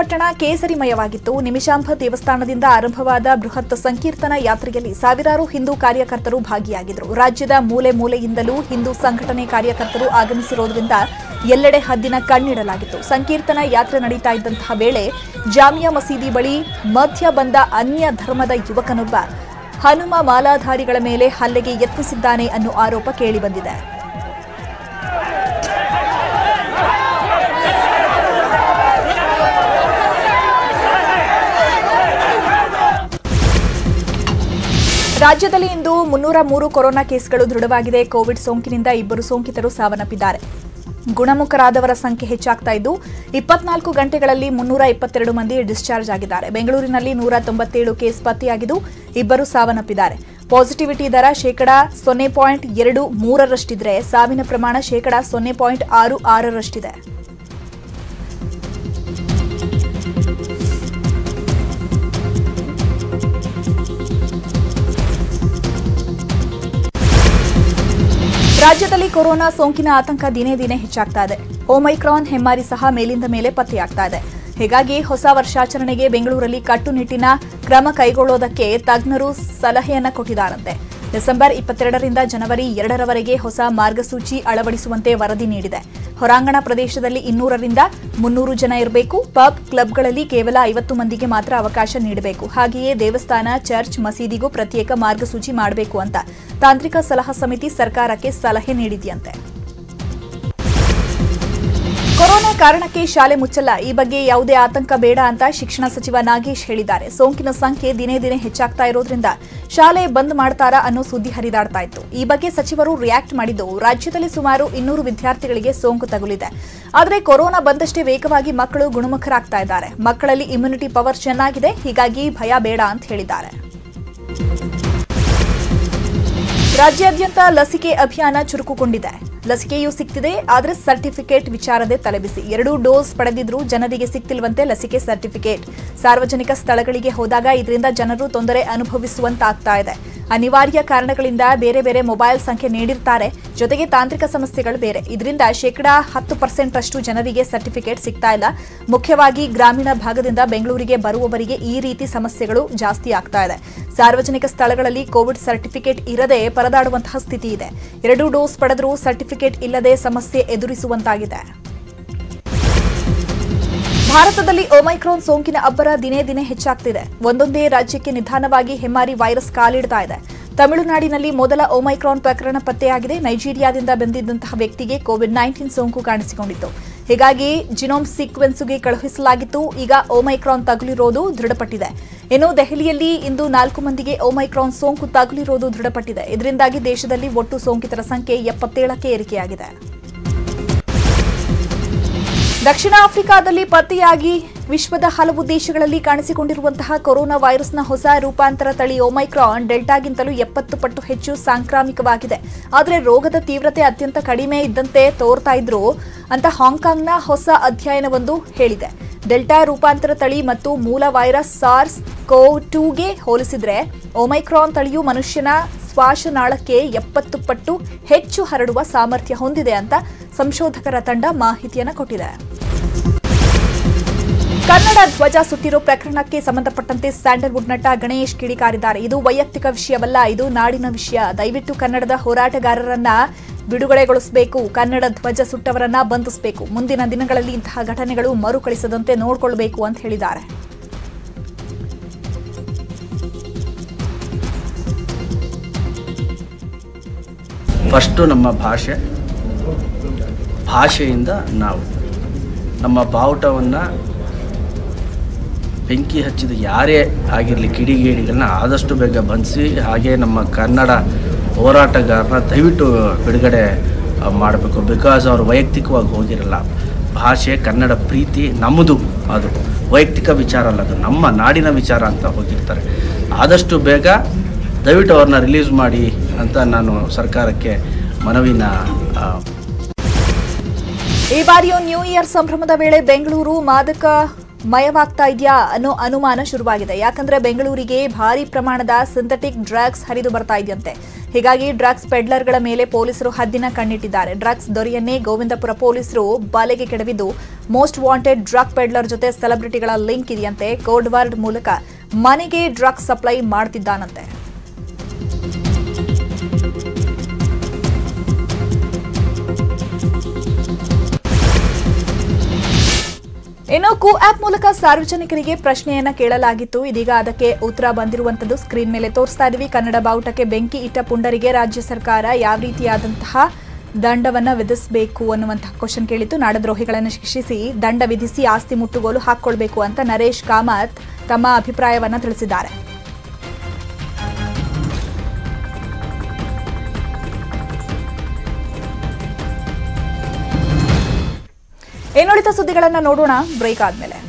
ಪಟ್ಟಣ ಕೇಸರಿಮಯವಾಗಿತ್ತು ನಿಮಿಷಾಂಬ ದೇವಸ್ಥಾನದಿಂದ ಆರಂಭವಾದ ಬೃಹತ್ ಸಂಕೀರ್ತನ ಯಾತ್ರೆಯಲ್ಲಿ ಸಾವಿರಾರು ಹಿಂದೂ ಕಾರ್ಯಕರ್ತರು ಭಾಗಿಯಾಗಿದ್ದರು ರಾಜ್ಯದ ಮೂಲೆ ಮೂಲೆಯಿಂದಲೂ ಹಿಂದೂ ಸಂಘಟನೆ ಕಾರ್ಯಕರ್ತರು ಆಗಮಿಸಿರೋದ್ರಿಂದ ಎಲ್ಲೆಡೆ ಹದ್ದಿನ ಕಣ್ಣಿಡಲಾಗಿತ್ತು ಸಂಕೀರ್ತನ ಯಾತ್ರೆ ನಡೀತಾ ಇದ್ದಂತಹ ವೇಳೆ ಜಾಮಿಯಾ ಮಸೀದಿ ಬಳಿ ಮಧ್ಯ ಬಂದ ಅನ್ಯ ಧರ್ಮದ ಯುವಕನೊಬ್ಬ ಹನುಮ ಮಾಲಾಧಾರಿಗಳ ಮೇಲೆ ಹಲ್ಲೆಗೆ ಯತ್ನಿಸಿದ್ದಾನೆ ಅನ್ನೋ ಆರೋಪ ಕೇಳಿಬಂದಿದೆ ರಾಜ್ಯದಲ್ಲಿ ಇಂದು ಮುನ್ನೂರ ಮೂರು ಕೊರೋನಾ ಕೇಸ್ಗಳು ದೃಢವಾಗಿದೆ ಕೋವಿಡ್ ಸೋಂಕಿನಿಂದ ಇಬ್ಬರು ಸೋಂಕಿತರು ಸಾವನ್ನಪ್ಪಿದ್ದಾರೆ ಗುಣಮುಖರಾದವರ ಸಂಖ್ಯೆ ಹೆಚ್ಚಾಗ್ತಾ ಇದ್ದು ಇಪ್ಪತ್ನಾಲ್ಕು ಗಂಟೆಗಳಲ್ಲಿ ಮುನ್ನೂರ ಇಪ್ಪತ್ತೆರಡು ಮಂದಿ ಡಿಸ್ಚಾರ್ಜ್ ಆಗಿದ್ದಾರೆ ಬೆಂಗಳೂರಿನಲ್ಲಿ ನೂರ ತೊಂಬತ್ತೇಳು ಕೇಸ್ ಪತ್ತೆಯಾಗಿದ್ದು ಇಬ್ಬರು ಸಾವನ್ನಪ್ಪಿದ್ದಾರೆ ಪಾಸಿಟಿವಿಟಿ ದರ ಶೇಕಡಾ ಸೊನ್ನೆ ಪಾಯಿಂಟ್ ಎರಡು ಮೂರರಷ್ಟಿದ್ರೆ ಸಾವಿನ ಪ್ರಮಾಣ ಶೇಕಡಾ ಸೊನ್ನೆ ಪಾಯಿಂಟ್ ಆರು ಆರರಷ್ಟಿದೆ ರಾಜ್ಯದಲ್ಲಿ ಕೊರೋನಾ ಸೋಂಕಿನ ಆತಂಕ ದಿನೇ ದಿನೇ ಹೆಚ್ಚಾಗ್ತಾ ಇದೆ ಓಮೈಕ್ರಾನ್ ಹೆಮ್ಮಾರಿ ಸಹ ಮೇಲಿಂದ ಮೇಲೆ ಪತ್ತೆಯಾಗ್ತಾ ಇದೆ ಹೀಗಾಗಿ ಹೊಸ ವರ್ಷಾಚರಣೆಗೆ ಬೆಂಗಳೂರಲ್ಲಿ ಕಟ್ಟುನಿಟ್ಟಿನ ಕ್ರಮ ಕೈಗೊಳ್ಳೋದಕ್ಕೆ ತಜ್ಞರು ಸಲಹೆಯನ್ನ ಕೊಟ್ಟಿದ್ದಾರಂತೆ ಡಿಸೆಂಬರ್ ಇಪ್ಪತ್ತೆರಡರಿಂದ ಜನವರಿ ಎರಡರವರೆಗೆ ಹೊಸ ಮಾರ್ಗಸೂಚಿ ಅಳವಡಿಸುವಂತೆ ವರದಿ ನೀಡಿದೆ ಹೊರಾಂಗಣ ಪ್ರದೇಶದಲ್ಲಿ ಇನ್ನೂರರಿಂದ ಮುನ್ನೂರು ಜನ ಇರಬೇಕು ಪಬ್ ಕ್ಲಬ್ಗಳಲ್ಲಿ ಕೇವಲ ಐವತ್ತು ಮಂದಿಗೆ ಮಾತ್ರ ಅವಕಾಶ ನೀಡಬೇಕು ಹಾಗೆಯೇ ದೇವಸ್ಥಾನ ಚರ್ಚ್ ಮಸೀದಿಗೂ ಪ್ರತ್ಯೇಕ ಮಾರ್ಗಸೂಚಿ ಮಾಡಬೇಕು ಅಂತ ತಾಂತ್ರಿಕ ಸಲಹಾ ಸಮಿತಿ ಸರ್ಕಾರಕ್ಕೆ ಸಲಹೆ ನೀಡಿದೆಯಂತೆ ಕೊರೋನಾ ಕಾರಣಕ್ಕೆ ಶಾಲೆ ಮುಚ್ಚಲ್ಲ ಈ ಬಗ್ಗೆ ಯಾವುದೇ ಆತಂಕ ಬೇಡ ಅಂತ ಶಿಕ್ಷಣ ಸಚಿವ ನಾಗೇಶ್ ಹೇಳಿದ್ದಾರೆ ಸೋಂಕಿನ ಸಂಖ್ಯೆ ದಿನೇ ದಿನೇ ಹೆಚ್ಚಾಗ್ತಾ ಇರೋದ್ರಿಂದ ಶಾಲೆ ಬಂದ್ ಮಾಡ್ತಾರಾ ಅನ್ನೋ ಸುದ್ದಿ ಹರಿದಾಡ್ತಾ ಇತ್ತು ಈ ಬಗ್ಗೆ ಸಚಿವರು ರಿಯಾಕ್ಟ್ ಮಾಡಿದ್ದು ರಾಜ್ಯದಲ್ಲಿ ಸುಮಾರು ಇನ್ನೂರು ವಿದ್ಯಾರ್ಥಿಗಳಿಗೆ ಸೋಂಕು ತಗುಲಿದೆ ಆದರೆ ಕೊರೋನಾ ಬಂದಷ್ಟೇ ವೇಗವಾಗಿ ಮಕ್ಕಳು ಗುಣಮುಖರಾಗ್ತಾ ಇದ್ದಾರೆ ಮಕ್ಕಳಲ್ಲಿ ಇಮ್ಯುನಿಟಿ ಪವರ್ ಚೆನ್ನಾಗಿದೆ ಹೀಗಾಗಿ ಭಯ ಬೇಡ ಅಂತ ಹೇಳಿದ್ದಾರೆ ರಾಜ್ಯಾದ್ಯಂತ ಲಸಿಕೆ ಅಭಿಯಾನ ಚುರುಕುಗೊಂಡಿದೆ ಲಸಿಕೆಯೂ ಸಿಕ್ತಿದೆ ಆದರೆ ಸರ್ಟಿಫಿಕೇಟ್ ವಿಚಾರದೆ ತಲೆಬಿಸಿ ಎರಡೂ ಡೋಸ್ ಪಡೆದಿದ್ರೂ ಜನರಿಗೆ ಸಿಕ್ತಿಲ್ವಂತೆ ಲಸಿಕೆ ಸರ್ಟಿಫಿಕೇಟ್ ಸಾರ್ವಜನಿಕ ಸ್ಥಳಗಳಿಗೆ ಹೋದಾಗ ಇದರಿಂದ ಜನರು ತೊಂದರೆ ಅನುಭವಿಸುವಂತಾಗ್ತಾ ಇದೆ ಅನಿವಾರ್ಯ ಕಾರಣಗಳಿಂದ ಬೇರೆ ಬೇರೆ ಮೊಬೈಲ್ ಸಂಖ್ಯೆ ನೀಡಿರ್ತಾರೆ ಜೊತೆಗೆ ತಾಂತ್ರಿಕ ಸಮಸ್ಯೆಗಳು ಬೇರೆ ಇದರಿಂದ ಶೇಕಡಾ ಹತ್ತು ಪರ್ಸೆಂಟ್ ಅಷ್ಟು ಜನರಿಗೆ ಸರ್ಟಿಫಿಕೇಟ್ ಸಿಗ್ತಾ ಇಲ್ಲ ಮುಖ್ಯವಾಗಿ ಗ್ರಾಮೀಣ ಭಾಗದಿಂದ ಬೆಂಗಳೂರಿಗೆ ಬರುವವರಿಗೆ ಈ ರೀತಿ ಸಮಸ್ಯೆಗಳು ಜಾಸ್ತಿ ಆಗ್ತಾ ಇದೆ ಸಾರ್ವಜನಿಕ ಸ್ಥಳಗಳಲ್ಲಿ ಕೋವಿಡ್ ಸರ್ಟಿಫಿಕೇಟ್ ಇರದೆ ಪರದಾಡುವಂತಹ ಸ್ಥಿತಿ ಇದೆ ಎರಡು ಡೋಸ್ ಪಡೆದರೂ ಸರ್ಟಿಫಿಕೇಟ್ ಇಲ್ಲದೆ ಸಮಸ್ಯೆ ಎದುರಿಸುವಂತಾಗಿದೆ ಭಾರತದಲ್ಲಿ ಒಮೈಕ್ರಾನ್ ಸೋಂಕಿನ ಅಬ್ಬರ ದಿನೇ ದಿನೇ ಹೆಚ್ಚಾಗ್ತಿದೆ ಒಂದೊಂದೇ ರಾಜ್ಯಕ್ಕೆ ನಿಧಾನವಾಗಿ ಹೆಮ್ಮಾರಿ ವೈರಸ್ ಕಾಲಿಡ್ತಾ ಇದೆ ತಮಿಳುನಾಡಿನಲ್ಲಿ ಮೊದಲ ಒಮೈಕ್ರಾನ್ ಪ್ರಕರಣ ಪತ್ತೆಯಾಗಿದೆ ನೈಜೀರಿಯಾದಿಂದ ಬಂದಿದ್ದಂತಹ ವ್ಯಕ್ತಿಗೆ ಕೋವಿಡ್ ನೈನ್ಟೀನ್ ಸೋಂಕು ಕಾಣಿಸಿಕೊಂಡಿತ್ತು ಹೀಗಾಗಿ ಜಿನೋಮ್ ಸೀಕ್ವೆನ್ಸ್ಗೆ ಕಳುಹಿಸಲಾಗಿತ್ತು ಈಗ ಒಮೈಕ್ರಾನ್ ತಗುಲಿರೋದು ದೃಢಪಟ್ಟಿದೆ ಇನ್ನು ದೆಹಲಿಯಲ್ಲಿ ಇಂದು ನಾಲ್ಕು ಮಂದಿಗೆ ಒಮೈಕ್ರಾನ್ ಸೋಂಕು ತಗುಲಿರೋದು ದೃಢಪಟ್ಟಿದೆ ಇದರಿಂದಾಗಿ ದೇಶದಲ್ಲಿ ಒಟ್ಟು ಸೋಂಕಿತರ ಸಂಖ್ಯೆ ಎಪ್ಪತ್ತೇಳಕ್ಕೆ ಏರಿಕೆಯಾಗಿದೆ ದಕ್ಷಿಣ ಆಫ್ರಿಕಾದಲ್ಲಿ ಪತ್ತೆಯಾಗಿ ವಿಶ್ವದ ಹಲವು ದೇಶಗಳಲ್ಲಿ ಕಾಣಿಸಿಕೊಂಡಿರುವಂತಹ ಕೊರೋನಾ ವೈರಸ್ನ ಹೊಸ ರೂಪಾಂತರ ತಳಿ ಒಮೈಕ್ರಾನ್ ಡೆಲ್ಟಾಗಿಂತಲೂ ಎಪ್ಪತ್ತು ಪಟ್ಟು ಹೆಚ್ಚು ಸಾಂಕ್ರಾಮಿಕವಾಗಿದೆ ಆದರೆ ರೋಗದ ತೀವ್ರತೆ ಅತ್ಯಂತ ಕಡಿಮೆ ಇದ್ದಂತೆ ತೋರ್ತಾ ಇದ್ರು ಅಂತ ಹಾಂಗ್ಕಾಂಗ್ನ ಹೊಸ ಅಧ್ಯಯನವೊಂದು ಹೇಳಿದೆ ಡೆಲ್ಟಾ ರೂಪಾಂತರ ತಳಿ ಮತ್ತು ಮೂಲ ವೈರಸ್ ಸಾರ್ಸ್ ಕೋವ್ ಟೂಗೆ ಹೋಲಿಸಿದ್ರೆ ಒಮೈಕ್ರಾನ್ ತಳಿಯು ಮನುಷ್ಯನ ಶ್ವಾಸನಾಳಕ್ಕೆ ಎಪ್ಪತ್ತು ಪಟ್ಟು ಹೆಚ್ಚು ಹರಡುವ ಸಾಮರ್ಥ್ಯ ಹೊಂದಿದೆ ಅಂತ ಸಂಶೋಧಕರ ತಂಡ ಮಾಹಿತಿಯನ್ನು ಕೊಟ್ಟಿದೆ ಕನ್ನಡ ಧ್ವಜ ಸುಟ್ಟಿರೋ ಪ್ರಕರಣಕ್ಕೆ ಸಂಬಂಧಪಟ್ಟಂತೆ ಸ್ಯಾಂಡಲ್ವುಡ್ ನಟ ಗಣೇಶ್ ಕಿಡಿಕಾರಿದ್ದಾರೆ ಇದು ವೈಯಕ್ತಿಕ ವಿಷಯವಲ್ಲ ಇದು ನಾಡಿನ ವಿಷಯ ದಯವಿಟ್ಟು ಕನ್ನಡದ ಹೋರಾಟಗಾರರನ್ನ ಬಿಡುಗಡೆಗೊಳಿಸಬೇಕು ಕನ್ನಡ ಧ್ವಜ ಸುಟ್ಟವರನ್ನ ಬಂಧಿಸಬೇಕು ಮುಂದಿನ ದಿನಗಳಲ್ಲಿ ಇಂತಹ ಘಟನೆಗಳು ಮರುಕಳಿಸದಂತೆ ನೋಡಿಕೊಳ್ಳಬೇಕು ಅಂತ ಹೇಳಿದ್ದಾರೆ ಫಸ್ಟು ನಮ್ಮ ಭಾಷೆ ಭಾಷೆಯಿಂದ ನಾವು ನಮ್ಮ ಬಾವುಟವನ್ನು ಬೆಂಕಿ ಹಚ್ಚಿದ ಯಾರೇ ಆಗಿರಲಿ ಕಿಡಿಗೇಡಿಗಳನ್ನ ಆದಷ್ಟು ಬೇಗ ಬಂಧಿಸಿ ಹಾಗೆ ನಮ್ಮ ಕನ್ನಡ ಹೋರಾಟಗಾರನ ದಯವಿಟ್ಟು ಬಿಡುಗಡೆ ಮಾಡಬೇಕು ಬಿಕಾಸ್ ಅವರು ವೈಯಕ್ತಿಕವಾಗಿ ಹೋಗಿರಲ್ಲ ಭಾಷೆ ಕನ್ನಡ ಪ್ರೀತಿ ನಮ್ಮದು ಅದು ವೈಯಕ್ತಿಕ ವಿಚಾರ ಅಲ್ಲ ಅದು ನಮ್ಮ ನಾಡಿನ ವಿಚಾರ ಅಂತ ಹೋಗಿರ್ತಾರೆ ಆದಷ್ಟು ಬೇಗ ದಯವಿಟ್ಟು ಅವ್ರನ್ನ ರಿಲೀಸ್ ಮಾಡಿ ಅಂತ ನಾನು ಸರ್ಕಾರಕ್ಕೆ ಮನವಿನ ಆ, ಈ ಬಾರಿಯೂ ನ್ಯೂ ಇಯರ್ ಸಂಭ್ರಮದ ವೇಳೆ ಬೆಂಗಳೂರು ಮಾದಕ ಮಯವಾಗ್ತಾ ಇದೆಯಾ ಅನ್ನೋ ಅನುಮಾನ ಶುರುವಾಗಿದೆ ಯಾಕಂದ್ರೆ ಬೆಂಗಳೂರಿಗೆ ಭಾರಿ ಪ್ರಮಾಣದ ಸಿಂಥೆಟಿಕ್ ಡ್ರಗ್ಸ್ ಹರಿದು ಬರ್ತಾ ಇದೆಯಂತೆ ಹೀಗಾಗಿ ಡ್ರಗ್ಸ್ ಪೆಡ್ಲರ್ಗಳ ಮೇಲೆ ಪೊಲೀಸರು ಹದ್ದಿನ ಕಣ್ಣಿಟ್ಟಿದ್ದಾರೆ ಡ್ರಗ್ಸ್ ದೊರೆಯನ್ನೇ ಗೋವಿಂದಪುರ ಪೊಲೀಸರು ಬಲೆಗೆ ಕೆಡವಿದ್ದು ಮೋಸ್ಟ್ ವಾಂಟೆಡ್ ಡ್ರಗ್ ಪೆಡ್ಲರ್ ಜೊತೆ ಸೆಲೆಬ್ರಿಟಿಗಳ ಲಿಂಕ್ ಇದೆಯಂತೆ ಕೋಡ್ ವರ್ಡ್ ಮೂಲಕ ಮನೆಗೆ ಡ್ರಗ್ಸ್ ಸಪ್ಲೈ ಮಾಡ್ತಿದ್ದಾನಂತೆ ಇನ್ನು ಕು ಆಪ್ ಮೂಲಕ ಸಾರ್ವಜನಿಕರಿಗೆ ಪ್ರಶ್ನೆಯನ್ನ ಕೇಳಲಾಗಿತ್ತು ಇದೀಗ ಅದಕ್ಕೆ ಉತ್ತರ ಬಂದಿರುವಂತದ್ದು ಸ್ಕ್ರೀನ್ ಮೇಲೆ ತೋರಿಸ್ತಾ ಇದೀವಿ ಕನ್ನಡ ಬಾವುಟಕ್ಕೆ ಬೆಂಕಿ ಇಟ್ಟ ಪುಂಡರಿಗೆ ರಾಜ್ಯ ಸರ್ಕಾರ ಯಾವ ರೀತಿಯಾದಂತಹ ದಂಡವನ್ನ ವಿಧಿಸಬೇಕು ಅನ್ನುವಂತಹ ಕ್ವಶನ್ ಕೇಳಿತ್ತು ನಾಡದ್ರೋಹಿಗಳನ್ನು ಶಿಕ್ಷಿಸಿ ದಂಡ ವಿಧಿಸಿ ಆಸ್ತಿ ಮುಟ್ಟುಗೋಲು ಹಾಕೊಳ್ಬೇಕು ಅಂತ ನರೇಶ್ ಕಾಮತ್ ತಮ್ಮ ಅಭಿಪ್ರಾಯವನ್ನ ತಿಳಿಸಿದ್ದಾರೆ ಇನ್ನುಳಿದ ಸುದ್ದಿಗಳನ್ನ ನೋಡೋಣ ಬ್ರೇಕ್ ಆದ್ಮೇಲೆ